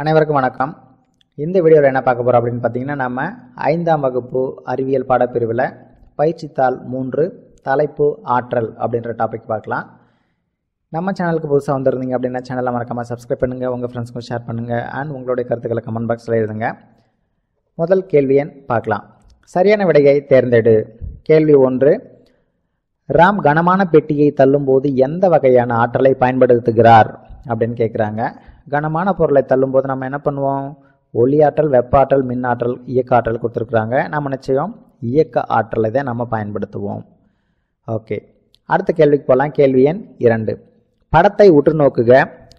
அனைவருக்கும் வணக்கம் இந்த வீடியோவில் என்ன பார்க்க போகிறோம் அப்படின்னு பார்த்தீங்கன்னா நம்ம ஐந்தாம் வகுப்பு அறிவியல் பாடப்பிரிவில் பயிற்சித்தாள் மூன்று தலைப்பு ஆற்றல் அப்படின்ற டாபிக் பார்க்கலாம் நம்ம சேனலுக்கு புதுசாக வந்திருந்தீங்க அப்படின்னா சேனலை மறக்காமல் சப்ஸ்கிரைப் பண்ணுங்கள் உங்கள் ஃப்ரெண்ட்ஸ்க்கும் ஷேர் பண்ணுங்கள் அண்ட் உங்களுடைய கருத்துக்களை கமெண்ட் பாக்ஸில் எழுதுங்க முதல் கேள்வி எண் பார்க்கலாம் சரியான விடையை தேர்ந்தெடு கேள்வி ஒன்று ராம் கனமான பெட்டியை தள்ளும்போது எந்த வகையான ஆற்றலை பயன்படுத்துகிறார் அப்படின்னு கேட்குறாங்க கனமான பொருளை தள்ளும்போது நம்ம என்ன பண்ணுவோம் ஒளி ஆற்றல் வெப்ப ஆற்றல் மின் ஆற்றல் இயக்க ஆற்றல் கொடுத்துருக்குறாங்க நம்ம நிச்சயம் இயக்க ஆற்றலை தான் நம்ம பயன்படுத்துவோம் ஓகே அடுத்த கேள்விக்கு போகலாம் கேள்வி எண் இரண்டு படத்தை உற்று நோக்குக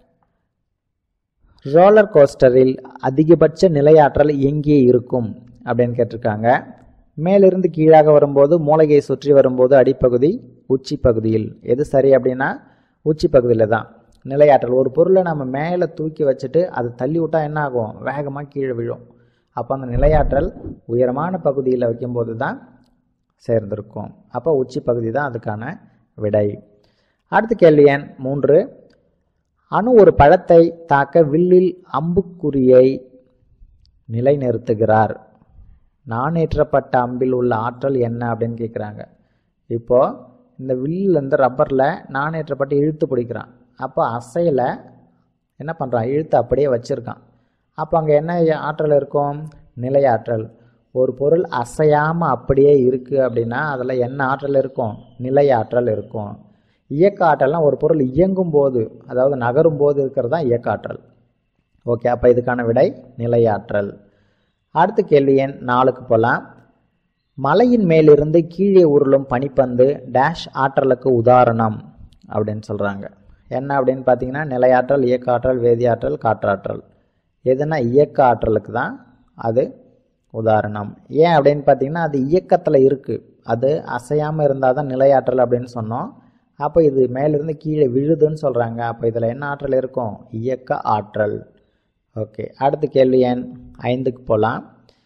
ரோலர் கோஸ்டரில் அதிகபட்ச நிலையாற்றல் எங்கே இருக்கும் அப்படின்னு கேட்டிருக்காங்க மேலிருந்து கீழாக வரும்போது மூளையை சுற்றி வரும்போது அடிப்பகுதி உச்சி பகுதியில் எது சரி அப்படின்னா உச்சி பகுதியில் தான் நிலையாற்றல் ஒரு பொருளை நம்ம மேலே தூக்கி வச்சுட்டு அதை தள்ளி விட்டால் என்ன ஆகும் வேகமாக கீழே விழும் அப்போ அந்த நிலையாற்றல் உயரமான பகுதியில் வைக்கும்போது தான் சேர்ந்திருக்கும் அப்போ உச்சி பகுதி தான் அதுக்கான விடை அடுத்த கேள்வி எண் மூன்று அணு ஒரு பழத்தை தாக்க வில்லில் அம்புக்குறியை நிலைநிறுத்துகிறார் நானேற்றப்பட்ட அம்பில் உள்ள ஆற்றல் என்ன அப்படின்னு கேட்குறாங்க இப்போது இந்த வில்லிலேருந்து ரப்பரில் நானேற்றப்பட்டு இழுத்து பிடிக்கிறான் அப்போ அசையில் என்ன பண்ணுறான் இழுத்து அப்படியே வச்சுருக்கான் அப்போ அங்கே என்ன ஆற்றல் இருக்கும் நிலையாற்றல் ஒரு பொருள் அசையாமல் அப்படியே இருக்குது அப்படின்னா அதில் என்ன ஆற்றல் இருக்கும் நிலையாற்றல் இருக்கும் இயக்க ஆற்றல்னால் ஒரு பொருள் இயங்கும் போது அதாவது நகரும் போது இருக்கிறது தான் இயக்க ஆற்றல் ஓகே அப்போ இதுக்கான விடை நிலையாற்றல் அடுத்த கேள்வி எண் நாலுக்கு போகலாம் மலையின் மேலிருந்து கீழே உருளும் பனிப்பந்து டேஷ் ஆற்றலுக்கு உதாரணம் அப்படின்னு சொல்கிறாங்க என்ன அப்படின்னு பார்த்தீங்கன்னா நிலையாற்றல் இயக்க ஆற்றல் வேதியாற்றல் காற்றாற்றல் எதுனா இயக்க ஆற்றலுக்கு தான் அது உதாரணம் ஏன் அப்படின்னு பார்த்தீங்கன்னா அது இயக்கத்தில் இருக்குது அது அசையாமல் இருந்தால் தான் நிலையாற்றல் அப்படின்னு சொன்னோம் அப்போ இது மேலிருந்து கீழே விழுதுன்னு சொல்கிறாங்க அப்போ இதில் என்ன ஆற்றல் இருக்கும் இயக்க ஆற்றல் ஓகே அடுத்த கேள்வி எண் ஐந்துக்கு போகலாம்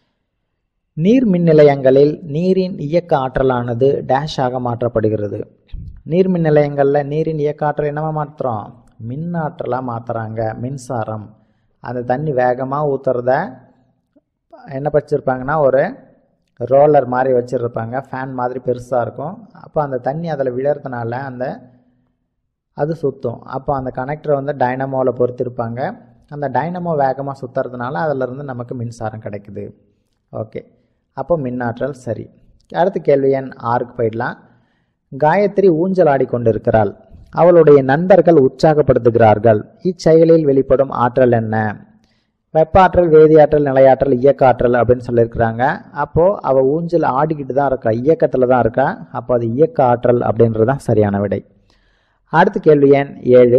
நீர் மின் நிலையங்களில் நீரின் இயக்க ஆற்றலானது டேஷாக மாற்றப்படுகிறது நீர் மின் நிலையங்களில் நீரின் இயக்க ஆற்றல் என்னவா மாற்றுறோம் மின் ஆற்றலாக மாற்றுறாங்க மின்சாரம் அந்த தண்ணி வேகமாக ஊற்றுறத என்ன வச்சுருப்பாங்கன்னா ஒரு ரோலர் மாதிரி வச்சுருப்பாங்க ஃபேன் மாதிரி பெருசாக இருக்கும் அப்போ அந்த தண்ணி அதில் விழறதுனால அந்த அது சுற்றும் அப்போ அந்த கனெக்டரை வந்து டைனமோவில் பொறுத்திருப்பாங்க அந்த டைனமோ வேகமாக சுற்றுறதுனால அதிலிருந்து நமக்கு மின்சாரம் கிடைக்குது ஓகே அப்போ மின்னாற்றல் சரி அடுத்த கேள்வி எண் ஆறுக்கு போயிடலாம் காயத்ரி ஊஞ்சல் ஆடிக்கொண்டிருக்கிறாள் அவளுடைய நண்பர்கள் உற்சாகப்படுத்துகிறார்கள் இச்செயலில் வெளிப்படும் ஆற்றல் என்ன வெப்ப ஆற்றல் வேதியாற்றல் நிலையாற்றல் இயக்க ஆற்றல் அப்படின்னு சொல்லியிருக்கிறாங்க அப்போது அவள் ஊஞ்சல் ஆடிக்கிட்டு தான் இருக்கா இயக்கத்தில் தான் இருக்கா அப்போ அது இயக்க ஆற்றல் அப்படின்றது தான் சரியான விடை அடுத்த கேள்வி எண் ஏழு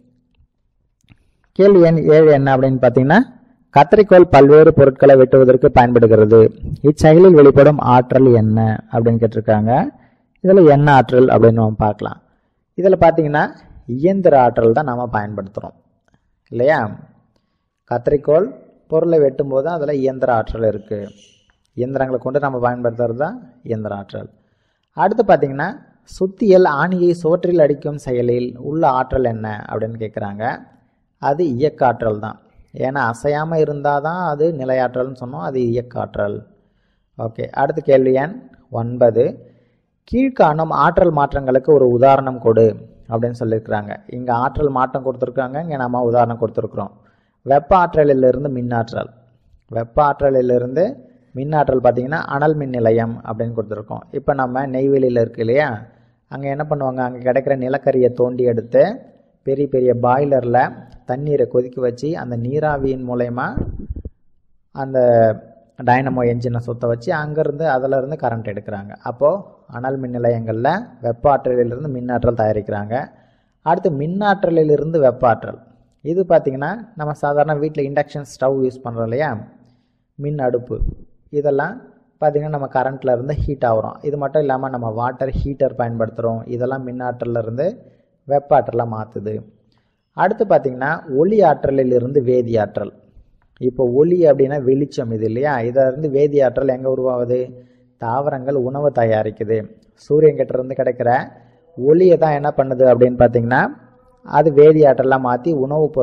கேள்வி எண் ஏழு என்ன அப்படின்னு பார்த்தீங்கன்னா கத்தரிக்கோல் பல்வேறு பொருட்களை வெட்டுவதற்கு பயன்படுகிறது இச்செயலில் வெளிப்படும் ஆற்றல் என்ன அப்படின்னு கேட்டிருக்காங்க இதில் என்ன ஆற்றல் அப்படின்னு நம்ம பார்க்கலாம் இதில் பார்த்தீங்கன்னா இயந்திர ஆற்றல் தான் நம்ம பயன்படுத்துகிறோம் இல்லையா கத்தரிக்கோல் பொருளை வெட்டும்போது அதில் இயந்திர ஆற்றல் இருக்குது இயந்திரங்களை கொண்டு நம்ம பயன்படுத்துறது தான் இயந்திர ஆற்றல் அடுத்து பார்த்திங்கன்னா சுத்தியல் ஆணியை சோற்றில் அடிக்கும் செயலில் உள்ள ஆற்றல் என்ன அப்படின்னு கேட்குறாங்க அது இயக்க ஆற்றல் தான் ஏன்னா அசையாமல் இருந்தால் தான் அது நிலையாற்றல்னு சொன்னோம் அது இயக்க ஆற்றல் ஓகே அடுத்த கேள்வி எண் ஒன்பது கீழ்காணும் ஆற்றல் மாற்றங்களுக்கு ஒரு உதாரணம் கொடு அப்படின்னு சொல்லியிருக்கிறாங்க இங்கே ஆற்றல் மாற்றம் கொடுத்துருக்காங்க இங்கே நம்ம உதாரணம் கொடுத்துருக்குறோம் வெப்ப ஆற்றலிலிருந்து மின்னாற்றல் வெப்ப ஆற்றலிலிருந்து மின்னாற்றல் பார்த்திங்கன்னா அனல் மின் நிலையம் அப்படின்னு கொடுத்துருக்கோம் இப்போ நம்ம நெய்வேலியில் இருக்கு இல்லையா அங்கே என்ன பண்ணுவாங்க அங்கே கிடைக்கிற நிலக்கரியை தோண்டி எடுத்து பெரிய பெரிய பாய்லரில் தண்ணீரை கொதிக்க வச்சு அந்த நீராவியின் மூலயமா அந்த டைனமோ என்ஜினை சுற்ற வச்சு அங்கேருந்து அதிலிருந்து கரண்ட் எடுக்கிறாங்க அப்போது அனல் மின் நிலையங்களில் வெப்ப ஆற்றலிலிருந்து மின்னாற்றல் தயாரிக்கிறாங்க அடுத்து மின்னாற்றலிலிருந்து வெப்ப ஆற்றல் இது பார்த்திங்கன்னா நம்ம சாதாரண வீட்டில் இண்டக்ஷன் ஸ்டவ் யூஸ் பண்ணுறோம் இல்லையா மின் அடுப்பு இதெல்லாம் பார்த்திங்கன்னா நம்ம கரண்ட்டில் இருந்து ஹீட் ஆகிறோம் இது மட்டும் இல்லாமல் நம்ம வாட்டர் ஹீட்டர் பயன்படுத்துகிறோம் இதெல்லாம் மின்னாற்றலிருந்து வெப்ப ஆற்றலாக மாற்றுது அடுத்து பார்த்திங்கன்னா ஒளி ஆற்றலிலிருந்து வேதி ஆற்றல் இப்போ ஒளி அப்படின்னா வெளிச்சம் இது இல்லையா இதிலிருந்து வேதி ஆற்றல் எங்கே உருவாகுது தாவரங்கள் உணவு தயாரிக்குது சூரியன்கிட்ட இருந்து கிடைக்கிற ஒளியை தான் என்ன பண்ணுது அப்படின்னு பார்த்திங்கன்னா அது வேதி ஆற்றலாக மாற்றி உணவுப் பொருளாக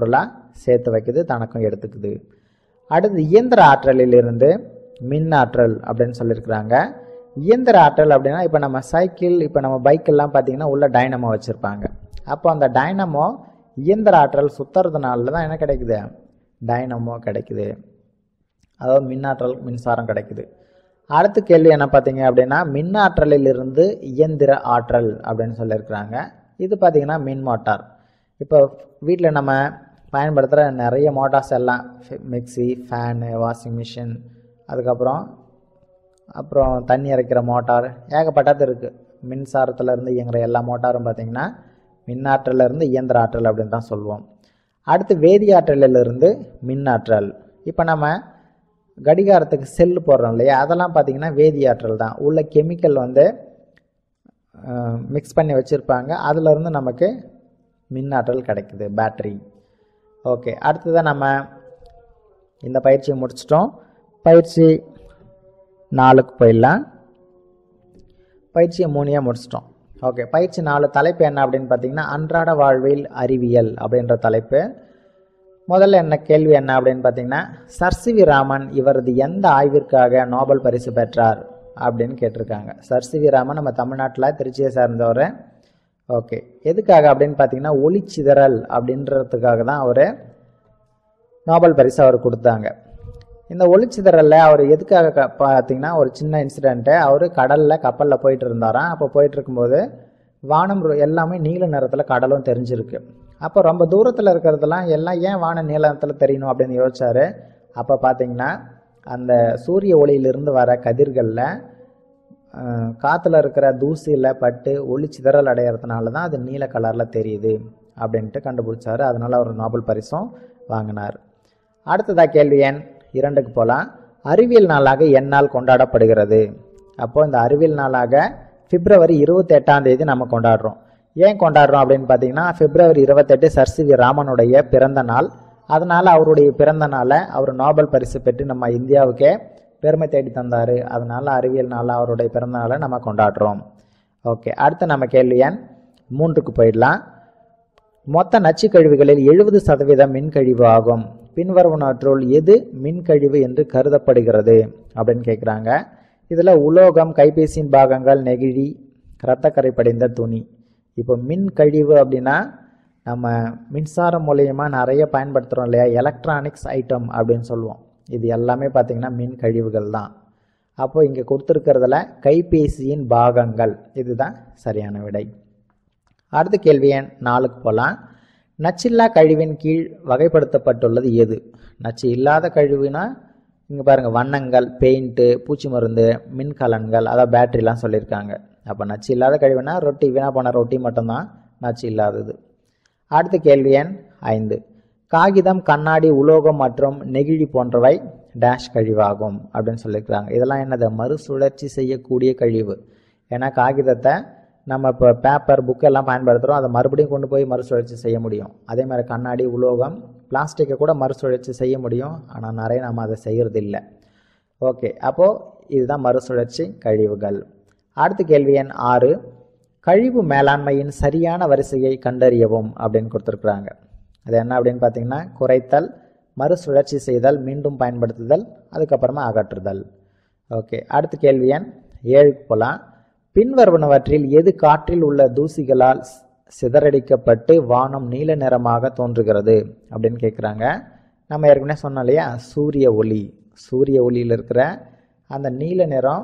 சேர்த்து வைக்குது தனக்கும் எடுத்துக்குது அடுத்து இயந்திர ஆற்றலிலிருந்து மின் ஆற்றல் அப்படின்னு சொல்லியிருக்கிறாங்க இயந்திர ஆற்றல் அப்படின்னா இப்போ நம்ம சைக்கிள் இப்போ நம்ம பைக்கெல்லாம் பார்த்தீங்கன்னா உள்ள டைனமோ வச்சுருப்பாங்க அப்போ அந்த டைனமோ இயந்திர ஆற்றல் சுற்றுறதுனால தான் என்ன கிடைக்குது டைனமோ கிடைக்குது அதாவது மின்னாற்றல் மின்சாரம் கிடைக்குது அடுத்த கேள்வி என்ன பார்த்தீங்க அப்படின்னா மின்னாற்றலிலிருந்து இயந்திர ஆற்றல் அப்படின்னு சொல்லியிருக்கிறாங்க இது பார்த்தீங்கன்னா மின் மோட்டார் இப்போ வீட்டில் நம்ம பயன்படுத்துகிற நிறைய மோட்டார்ஸ் எல்லாம் மிக்சி ஃபேனு வாஷிங் மிஷின் அதுக்கப்புறம் அப்புறம் தண்ணி இறைக்கிற மோட்டார் ஏகப்பட்டது இருக்குது மின்சாரத்துலேருந்து இயங்குற எல்லா மோட்டாரும் பார்த்திங்கன்னா மின்னாற்றலிருந்து இயந்திர ஆற்றல் அப்படின்னு தான் சொல்லுவோம் அடுத்து வேதியாற்றலிலிருந்து மின்னாற்றல் இப்போ நம்ம கடிகாரத்துக்கு செல்லு போடுறோம் இல்லையா அதெல்லாம் பார்த்திங்கன்னா வேதியாற்றல் தான் உள்ள கெமிக்கல் வந்து மிக்ஸ் பண்ணி வச்சுருப்பாங்க அதிலிருந்து நமக்கு மின்னாற்றல் கிடைக்குது பேட்ரி ஓகே அடுத்ததாக நம்ம இந்த பயிற்சியை முடிச்சிட்டோம் பயிற்சி நாலுக்கு போயிடலாம் பயிற்சியை மூணையாக முடிச்சிட்டோம் ஓகே பயிற்சி நாலு தலைப்பு என்ன அப்படின்னு பார்த்தீங்கன்னா அன்றாட வாழ்வில் அறிவியல் அப்படின்ற தலைப்பு முதல்ல என்ன கேள்வி என்ன அப்படின்னு பார்த்தீங்கன்னா சர் சி வி ராமன் இவரது எந்த ஆய்விற்காக நோபல் பரிசு பெற்றார் அப்படின்னு கேட்டிருக்காங்க சர் சி வி ராமன் நம்ம தமிழ்நாட்டில் திருச்சியை சார்ந்தவர் ஓகே எதுக்காக அப்படின்னு பார்த்தீங்கன்னா ஒளிச்சிதறல் அப்படின்றதுக்காக தான் அவர் நோபல் பரிசு அவர் கொடுத்தாங்க இந்த ஒளிச்சிதறலில் அவர் எதுக்காக க பார்த்தீங்கன்னா ஒரு சின்ன இன்சிடெண்ட்டு அவர் கடலில் கப்பலில் போயிட்டு இருந்தாராம் அப்போ போயிட்டு இருக்கும்போது வானம் ரொ- எல்லாமே நீல நிறத்தில் கடலும் தெரிஞ்சிருக்கு அப்போ ரொம்ப தூரத்தில் இருக்கிறதெல்லாம் எல்லாம் ஏன் வானம் நீல நிறத்தில் தெரியணும் அப்படின்னு யோசிச்சாரு அப்போ பார்த்தீங்கன்னா அந்த சூரிய ஒளியிலிருந்து வர கதிர்களில் காற்றுல இருக்கிற தூசியில் பட்டு ஒளி சிதறல் அடையிறதுனால தான் அது நீல கலரில் தெரியுது அப்படின்ட்டு கண்டுபிடிச்சாரு அதனால அவர் நோபல் பரிசும் வாங்கினார் அடுத்ததா கேள்வி எண் இரண்டுக்கு போகலாம் அறிவியல் நாளாக எந்நாள் கொண்டாடப்படுகிறது அப்போ இந்த அறிவியல் நாளாக பிப்ரவரி இருபத்தெட்டாம் தேதி நம்ம கொண்டாடுறோம் ஏன் கொண்டாடுறோம் அப்படின்னு பார்த்தீங்கன்னா பிப்ரவரி இருபத்தெட்டு சர் சி வி ராமனுடைய பிறந்த நாள் அதனால் அவருடைய பிறந்த நாளை அவர் நோபல் பரிசு பெற்று நம்ம இந்தியாவுக்கே பெருமை தேடி தந்தார் அதனால் அறிவியல் நாள் அவருடைய பிறந்த நாளை நம்ம கொண்டாடுறோம் ஓகே அடுத்து நம்ம கேள்வி எண் மூன்றுக்கு போயிடலாம் மொத்த நச்சுக்கழிவுகளில் எழுபது சதவீதம் மின்கழிவு ஆகும் பின்வருவனவற்றுள் எது மின்கழிவு என்று கருதப்படுகிறது அப்படின்னு கேட்குறாங்க இதில் உலோகம் கைபேசியின் பாகங்கள் நெகிழி இரத்தக்கரை படிந்த துணி இப்போ மின் கழிவு அப்படின்னா நம்ம மின்சாரம் மூலயமா நிறைய பயன்படுத்துகிறோம் இல்லையா எலக்ட்ரானிக்ஸ் ஐட்டம் அப்படின்னு சொல்லுவோம் இது எல்லாமே பார்த்திங்கன்னா மின் கழிவுகள் தான் அப்போ இங்கே கொடுத்துருக்கிறதுல கைபேசியின் பாகங்கள் இதுதான் சரியான விடை அடுத்த கேள்வி எண் நாலுக்கு போகலாம் நச்சில்லா கழிவின் கீழ் வகைப்படுத்தப்பட்டுள்ளது எது நச்சு இல்லாத கழிவுனா இங்கே பாருங்கள் வண்ணங்கள் பெயிண்ட்டு பூச்சி மருந்து மின்கலன்கள் அதாவது பேட்டரிலாம் சொல்லியிருக்காங்க அப்போ நச்சு இல்லாத கழிவுனா ரொட்டி வீணாக போன ரொட்டி மட்டும்தான் நச்சு இல்லாதது அடுத்த கேள்வி எண் ஐந்து காகிதம் கண்ணாடி உலோகம் மற்றும் நெகிழி போன்றவை டேஷ் கழிவாகும் அப்படின்னு சொல்லியிருக்கிறாங்க இதெல்லாம் என்னது மறுசுழற்சி செய்யக்கூடிய கழிவு ஏன்னா காகிதத்தை நம்ம இப்போ பேப்பர் புக் எல்லாம் பயன்படுத்துகிறோம் அதை மறுபடியும் கொண்டு போய் மறுசுழற்சி செய்ய முடியும் அதே மாதிரி கண்ணாடி உலோகம் பிளாஸ்டிக்கை கூட மறுசுழற்சி செய்ய முடியும் ஆனால் நிறைய நம்ம அதை செய்கிறதில்ல ஓகே அப்போது இதுதான் மறுசுழற்சி கழிவுகள் அடுத்த கேள்வி எண் ஆறு கழிவு மேலாண்மையின் சரியான வரிசையை கண்டறியவும் அப்படின்னு கொடுத்துருக்குறாங்க அது என்ன அப்படின்னு பார்த்தீங்கன்னா குறைத்தல் மறுசுழற்சி செய்தல் மீண்டும் பயன்படுத்துதல் அதுக்கப்புறமா அகற்றுதல் ஓகே அடுத்த கேள்வி எண் ஏழுக்கு போகலாம் பின்வருவனவற்றில் எது காற்றில் உள்ள தூசிகளால் சி- சிதறடிக்கப்பட்டு வானம் நீல நிறமாக தோன்றுகிறது அப்படின்னு கேட்குறாங்க நம்ம ஏற்கனவே சொன்னோம் இல்லையா சூரிய ஒளி சூரிய ஒளியில் இருக்கிற அந்த நீல நிறம்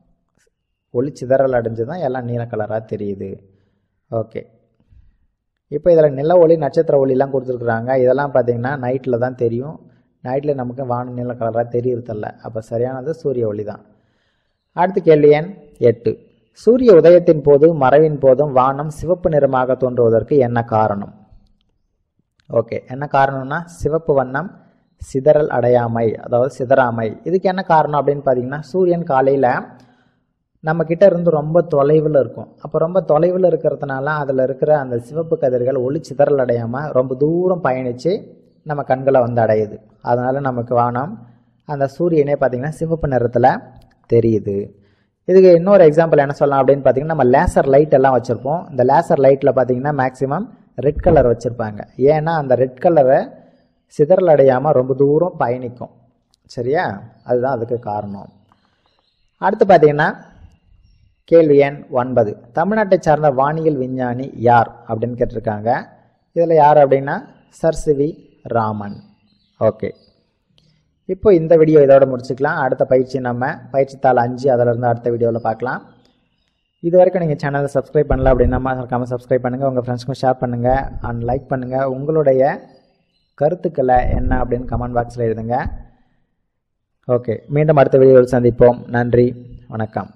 ஒளி சிதறல் அடைஞ்சு தான் எல்லாம் நீல கலராக தெரியுது ஓகே இப்போ இதில் நில ஒளி நட்சத்திர ஒளிலாம் கொடுத்துருக்குறாங்க இதெல்லாம் பார்த்தீங்கன்னா நைட்டில் தான் தெரியும் நைட்டில் நமக்கு வானம் நீல கலராக தெரியறதில்ல அப்போ சரியானது சூரிய ஒளி தான் அடுத்த கேள்வி எண் எட்டு சூரிய உதயத்தின் போது மறைவின் போதும் வானம் சிவப்பு நிறமாக தோன்றுவதற்கு என்ன காரணம் ஓகே என்ன காரணம்னா சிவப்பு வண்ணம் சிதறல் அடையாமை அதாவது சிதறாமை இதுக்கு என்ன காரணம் அப்படின்னு பார்த்தீங்கன்னா சூரியன் காலையில் நம்ம கிட்ட இருந்து ரொம்ப தொலைவில் இருக்கும் அப்போ ரொம்ப தொலைவில் இருக்கிறதுனால அதில் இருக்கிற அந்த சிவப்பு கதிர்கள் ஒளி சிதறல் அடையாமல் ரொம்ப தூரம் பயணித்து நம்ம கண்களை வந்து அடையுது அதனால நமக்கு வானம் அந்த சூரியனே பார்த்திங்கன்னா சிவப்பு நிறத்தில் தெரியுது இதுக்கு இன்னொரு எக்ஸாம்பிள் என்ன சொல்லலாம் அப்படின்னு பார்த்தீங்கன்னா நம்ம லேசர் லைட் எல்லாம் வச்சுருப்போம் இந்த லேசர் லைட்டில் பார்த்தீங்கன்னா மேக்ஸிமம் ரெட் கலர் வச்சுருப்பாங்க ஏன்னா அந்த ரெட் கலரை சிதறல் அடையாமல் ரொம்ப தூரம் பயணிக்கும் சரியா அதுதான் அதுக்கு காரணம் அடுத்து பார்த்தீங்கன்னா கேள்வி எண் ஒன்பது தமிழ்நாட்டை சார்ந்த வானியல் விஞ்ஞானி யார் அப்படின்னு கேட்டிருக்காங்க இதில் யார் அப்படின்னா sir C V Raman okay இப்போ இந்த வீடியோ இதோட முடிச்சுக்கலாம் அடுத்த பயிற்சி நம்ம பயிற்சி தாள் அஞ்சு அதிலிருந்து அடுத்த வீடியோவில் பார்க்கலாம் இது வரைக்கும் நீங்கள் சேனலை சப்ஸ்கிரைப் பண்ணல அப்படின்னா மறக்காமல் சப்ஸ்கிரைப் பண்ணுங்கள் உங்கள் ஃப்ரெண்ட்ஸ்க்கும் ஷேர் பண்ணுங்கள் அண்ட் லைக் பண்ணுங்கள் உங்களுடைய கருத்துக்களை என்ன அப்படின்னு கமெண்ட் பாக்ஸில் எழுதுங்க ஓகே மீண்டும் அடுத்த வீடியோவில் சந்திப்போம் நன்றி வணக்கம்